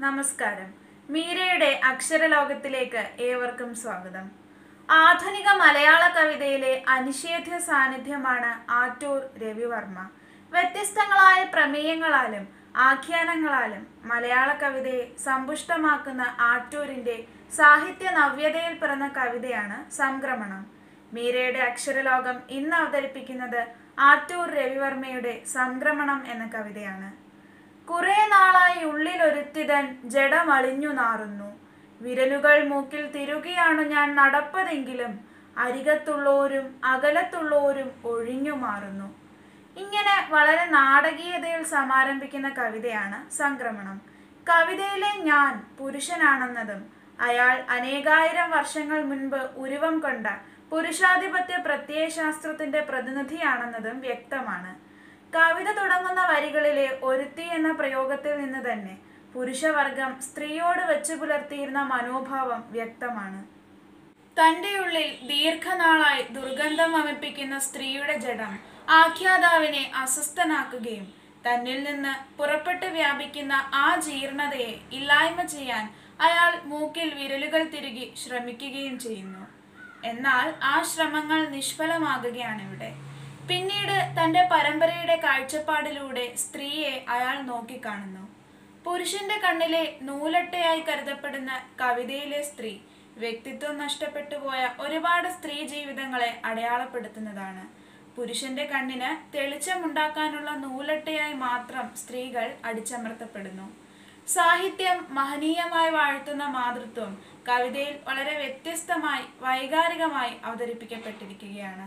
നമസ്കാരം മീരയുടെ അക്ഷരലോകത്തിലേക്ക് ഏവർക്കും സ്വാഗതം ആധുനിക മലയാള കവിതയിലെ അനിഷേധ്യ സാന്നിധ്യമാണ് ആറ്റൂർ രവിവർമ്മ വ്യത്യസ്തങ്ങളായ പ്രമേയങ്ങളാലും ആഖ്യാനങ്ങളാലും മലയാള കവിതയെ സമ്പുഷ്ടമാക്കുന്ന ആറ്റൂരിന്റെ സാഹിത്യ നവ്യതയിൽ പിറന്ന കവിതയാണ് സംക്രമണം മീരയുടെ അക്ഷരലോകം ഇന്ന് അവതരിപ്പിക്കുന്നത് ആറ്റൂർ രവിവർമ്മയുടെ സംക്രമണം എന്ന കവിതയാണ് കുറെ നാളായി ഉള്ളിലൊരുത്തിതൻ ജഡമളിഞ്ഞു നാറുന്നു വിരലുകൾ മൂക്കിൽ തിരുകയാണു ഞാൻ നടപ്പതെങ്കിലും അരികത്തുള്ളോരും അകലത്തുള്ളോരും ഒഴിഞ്ഞു മാറുന്നു ഇങ്ങനെ വളരെ നാടകീയതയിൽ സമാരംഭിക്കുന്ന കവിതയാണ് സംക്രമണം കവിതയിലെ ഞാൻ പുരുഷനാണെന്നതും അയാൾ അനേകായിരം വർഷങ്ങൾ മുൻപ് ഉരുവം കൊണ്ട പുരുഷാധിപത്യ പ്രത്യയശാസ്ത്രത്തിന്റെ പ്രതിനിധിയാണെന്നതും വ്യക്തമാണ് കവിത തുടങ്ങുന്ന വരികളിലെ ഒരുത്തി എന്ന പ്രയോഗത്തിൽ നിന്ന് തന്നെ പുരുഷവർഗം സ്ത്രീയോട് വെച്ചു പുലർത്തിയിരുന്ന മനോഭാവം വ്യക്തമാണ് തന്റെ ഉള്ളിൽ ദീർഘനാളായി ദുർഗന്ധം വമിപ്പിക്കുന്ന സ്ത്രീയുടെ ജഡം ആഖ്യാതാവിനെ അസ്വസ്ഥനാക്കുകയും തന്നിൽ നിന്ന് പുറപ്പെട്ട് വ്യാപിക്കുന്ന ആ ജീർണതയെ ഇല്ലായ്മ ചെയ്യാൻ അയാൾ മൂക്കിൽ വിരലുകൾ തിരുകി ശ്രമിക്കുകയും ചെയ്യുന്നു എന്നാൽ ആ ശ്രമങ്ങൾ നിഷ്ഫലമാകുകയാണ് ഇവിടെ പിന്നീട് തന്റെ പരമ്പരയുടെ കാഴ്ചപ്പാടിലൂടെ സ്ത്രീയെ അയാൾ നോക്കിക്കാണുന്നു പുരുഷന്റെ കണ്ണിലെ നൂലട്ടയായി കരുതപ്പെടുന്ന കവിതയിലെ സ്ത്രീ വ്യക്തിത്വം നഷ്ടപ്പെട്ടു പോയ ഒരുപാട് സ്ത്രീ ജീവിതങ്ങളെ അടയാളപ്പെടുത്തുന്നതാണ് പുരുഷന്റെ കണ്ണിന് തെളിച്ചമുണ്ടാക്കാനുള്ള നൂലട്ടയായി മാത്രം സ്ത്രീകൾ അടിച്ചമർത്തപ്പെടുന്നു സാഹിത്യം മഹനീയമായി വാഴ്ത്തുന്ന മാതൃത്വം കവിതയിൽ വളരെ വ്യത്യസ്തമായി വൈകാരികമായി അവതരിപ്പിക്കപ്പെട്ടിരിക്കുകയാണ്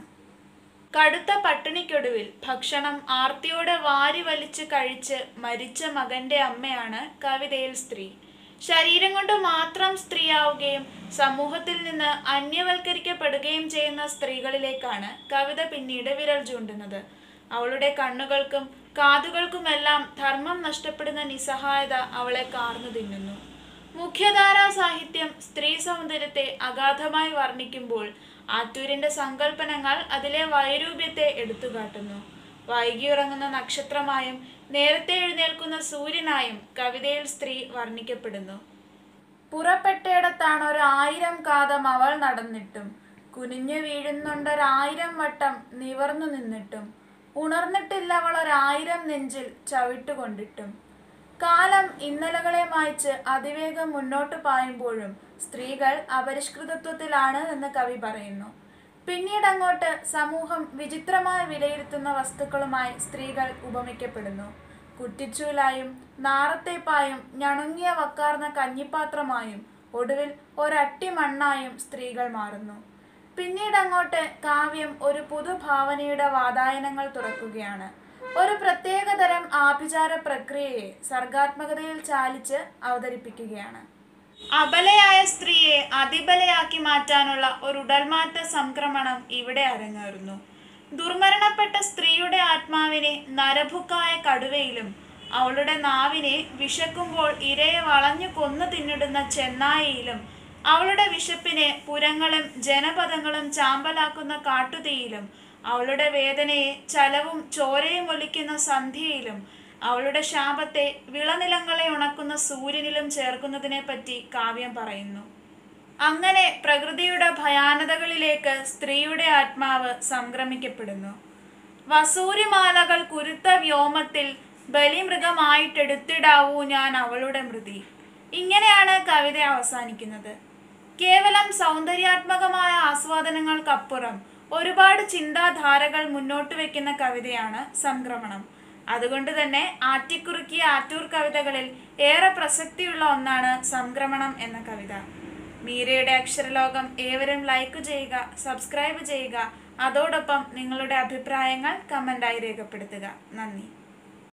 കടുത്ത പട്ടിണിക്കൊടുവിൽ ഭക്ഷണം ആർത്തിയോടെ വാരി വലിച്ച് കഴിച്ച് മരിച്ച മകന്റെ അമ്മയാണ് കവിതയിൽ സ്ത്രീ ശരീരം കൊണ്ട് മാത്രം സ്ത്രീയാവുകയും സമൂഹത്തിൽ നിന്ന് അന്യവൽക്കരിക്കപ്പെടുകയും ചെയ്യുന്ന സ്ത്രീകളിലേക്കാണ് കവിത പിന്നീട് വിരൽ ചൂണ്ടുന്നത് അവളുടെ കണ്ണുകൾക്കും കാതുകൾക്കുമെല്ലാം ധർമ്മം നഷ്ടപ്പെടുന്ന നിസ്സഹായത അവളെ കാർന്നു തിന്നുന്നു മുഖ്യധാരാ സാഹിത്യം സ്ത്രീ സൗന്ദര്യത്തെ അഗാധമായി വർണ്ണിക്കുമ്പോൾ ആറ്റൂരിന്റെ സങ്കല്പനങ്ങൾ അതിലെ വൈരൂപ്യത്തെ എടുത്തുകാട്ടുന്നു വൈകിയുറങ്ങുന്ന നക്ഷത്രമായും നേരത്തെ എഴുന്നേൽക്കുന്ന സൂര്യനായും കവിതയിൽ സ്ത്രീ വർണ്ണിക്കപ്പെടുന്നു പുറപ്പെട്ടയിടത്താണ് ഒരായിരം കാതം അവൾ നടന്നിട്ടും കുനിഞ്ഞു വീഴുന്നുണ്ടൊരായിരം വട്ടം നിവർന്നു നിന്നിട്ടും ഉണർന്നിട്ടില്ല അവൾ ഒരായിരം നെഞ്ചിൽ ചവിട്ടുകൊണ്ടിട്ടും കാലം ഇന്നലകളെ മായ്ച്ച് അതിവേഗം മുന്നോട്ട് പായുമ്പോഴും സ്ത്രീകൾ അപരിഷ്കൃതത്വത്തിലാണ് എന്ന് കവി പറയുന്നു പിന്നീട് അങ്ങോട്ട് സമൂഹം വിചിത്രമായി വിലയിരുത്തുന്ന വസ്തുക്കളുമായി സ്ത്രീകൾ ഉപമിക്കപ്പെടുന്നു കുറ്റിച്ചൂലായും നാറത്തേപ്പായും ഞണുങ്ങിയ വക്കാർന്ന കഞ്ഞിപ്പാത്രമായും ഒടുവിൽ ഒരട്ടി മണ്ണായും സ്ത്രീകൾ മാറുന്നു പിന്നീട് അങ്ങോട്ട് കാവ്യം ഒരു പുതുഭാവനയുടെ വാതായനങ്ങൾ തുറക്കുകയാണ് ഒരു പ്രത്യേകതരം ആഭിചാര പ്രക്രിയയെ സർഗാത്മകതയിൽ ചാലിച്ച് അവതരിപ്പിക്കുകയാണ് അബലയായ സ്ത്രീയെ അതിബലയാക്കി മാറ്റാനുള്ള ഒരു ഉടൽമാറ്റ സംക്രമണം ഇവിടെ അരങ്ങേറുന്നു ദുർമരണപ്പെട്ട സ്ത്രീയുടെ ആത്മാവിനെ നരഭുക്കായ കടുവയിലും അവളുടെ നാവിനെ വിശക്കുമ്പോൾ ഇരയെ വളഞ്ഞു കൊന്നു തിന്നിടുന്ന ചെന്നായിയിലും അവളുടെ വിശപ്പിനെ പുരങ്ങളും ജനപദങ്ങളും ചാമ്പലാക്കുന്ന കാട്ടുതീയിലും അവളുടെ വേദനയെ ചലവും ചോരയും ഒലിക്കുന്ന സന്ധ്യയിലും അവളുടെ ശാപത്തെ വിളനിലങ്ങളെ ഉണക്കുന്ന സൂര്യനിലും ചേർക്കുന്നതിനെ പറ്റി കാവ്യം പറയുന്നു അങ്ങനെ പ്രകൃതിയുടെ ഭയാനതകളിലേക്ക് സ്ത്രീയുടെ ആത്മാവ് സംക്രമിക്കപ്പെടുന്നു വസൂരിമാലകൾ കുരുത്ത വ്യോമത്തിൽ ബലിമൃഗമായിട്ടെടുത്തിടാവൂ ഞാൻ അവളുടെ മൃതി ഇങ്ങനെയാണ് കവിത അവസാനിക്കുന്നത് കേവലം സൗന്ദര്യാത്മകമായ ആസ്വാദനങ്ങൾക്കപ്പുറം ഒരുപാട് ചിന്താധാരകൾ മുന്നോട്ട് വെക്കുന്ന കവിതയാണ് സംക്രമണം അതുകൊണ്ട് തന്നെ ആറ്റിക്കുറുക്കിയ ആറ്റൂർ കവിതകളിൽ ഏറെ പ്രസക്തിയുള്ള ഒന്നാണ് സംക്രമണം എന്ന കവിത മീരയുടെ അക്ഷരലോകം ഏവരും ലൈക്ക് ചെയ്യുക സബ്സ്ക്രൈബ് ചെയ്യുക അതോടൊപ്പം നിങ്ങളുടെ അഭിപ്രായങ്ങൾ കമൻ്റായി രേഖപ്പെടുത്തുക നന്ദി